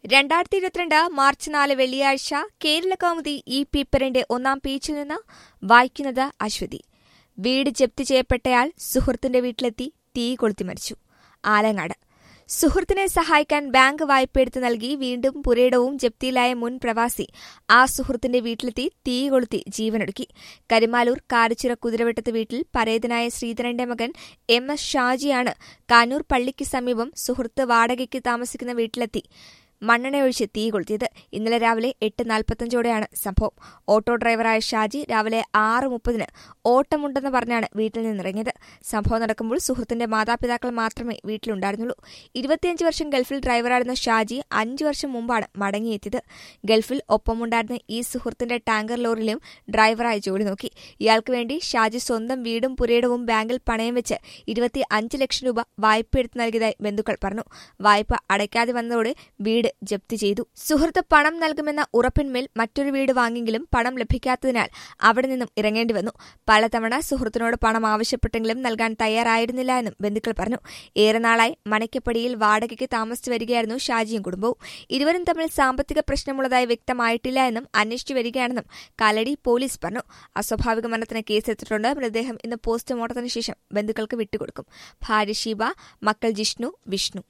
രണ്ടായിരത്തി ഇരുപത്തിരണ്ട് മാർച്ച് നാല് വെള്ളിയാഴ്ച കേരള കൗമുദി ഈ പേപ്പറിന്റെ ഒന്നാം പേജിൽ നിന്ന് വായിക്കുന്നത് അശ്വതി വീട് ജപ്തി ചെയ്യപ്പെട്ടയാൾ സുഹൃത്തിന്റെ വീട്ടിലെത്തി തീ കൊളുത്തി മരിച്ചു ആലങ്ങാട് സുഹൃത്തിനെ സഹായിക്കാൻ ബാങ്ക് വായ്പയെടുത്ത് നൽകി വീണ്ടും പുരയിടവും ജപ്തിയിലായ മുൻ പ്രവാസി ആ സുഹൃത്തിന്റെ വീട്ടിലെത്തി തീ കൊളുത്തി ജീവനൊടുക്കി കരിമാലൂർ കാരച്ചിറ കുതിരവെട്ടത്ത് വീട്ടിൽ പരേതനായ ശ്രീധരന്റെ മകൻ എം എസ് ഷാജിയാണ് കാനൂർ പള്ളിക്ക് സമീപം സുഹൃത്ത് വാടകയ്ക്ക് താമസിക്കുന്ന വീട്ടിലെത്തി മണ്ണെണ്ണയൊഴിച്ച് തീ കൊളുത്തിയത് ഇന്നലെ രാവിലെ എട്ട് നാൽപ്പത്തഞ്ചോടെയാണ് സംഭവം ഓട്ടോ ഡ്രൈവറായ ഷാജി രാവിലെ ആറ് മുപ്പതിന് ഓട്ടമുണ്ടെന്ന് പറഞ്ഞാണ് വീട്ടിൽ നിന്നിറങ്ങിയത് സംഭവം നടക്കുമ്പോൾ സുഹൃത്തിന്റെ മാതാപിതാക്കൾ മാത്രമേ വീട്ടിലുണ്ടായിരുന്നുള്ളൂ ഇരുപത്തിയഞ്ച് വർഷം ഗൾഫിൽ ഡ്രൈവറായിരുന്ന ഷാജി അഞ്ചു വർഷം മുമ്പാണ് മടങ്ങിയെത്തിയത് ഗൾഫിൽ ഒപ്പമുണ്ടായിരുന്ന ഈ സുഹൃത്തിന്റെ ടാങ്കർ ലോറിയിലും ഡ്രൈവറായി ജോലി നോക്കി ഇയാൾക്ക് വേണ്ടി ഷാജി സ്വന്തം വീടും പുരയിടവും ബാങ്കിൽ പണയം വെച്ച് ഇരുപത്തി അഞ്ച് ലക്ഷം രൂപ വായ്പയെടുത്ത് നൽകിയതായി ബന്ധുക്കൾ പറഞ്ഞു വായ്പ അടയ്ക്കാതെ വന്നതോടെ വീട് ജപ്തി ചെയ്തു സുഹൃത്ത് പണം നൽകുമെന്ന ഉറപ്പിന്മേൽ മറ്റൊരു വീട് വാങ്ങിയെങ്കിലും പണം ലഭിക്കാത്തതിനാൽ അവിടെ നിന്നും ഇറങ്ങേണ്ടി വന്നു പലതവണ സുഹൃത്തിനോട് പണം ആവശ്യപ്പെട്ടെങ്കിലും നൽകാൻ തയ്യാറായിരുന്നില്ല എന്നും ബന്ധുക്കൾ പറഞ്ഞു ഏറെ നാളായി മനയ്ക്കപ്പടിയിൽ വാടകയ്ക്ക് താമസിച്ചു വരികയായിരുന്നു ഷാജിയും കുടുംബവും ഇരുവരും തമ്മിൽ സാമ്പത്തിക പ്രശ്നമുള്ളതായി വ്യക്തമായിട്ടില്ല എന്നും അന്വേഷിച്ചു വരികയാണെന്നും കാലടി പോലീസ് പറഞ്ഞു അസ്വാഭാവിക മരണത്തിന് കേസെടുത്തിട്ടുണ്ട് മൃതദേഹം ഇന്ന് പോസ്റ്റ്മോർട്ടത്തിന് ശേഷം ബന്ധുക്കൾക്ക് വിട്ടുകൊടുക്കും ഭാര്യ ഷീബ മക്കൾ ജിഷ്ണു വിഷ്ണു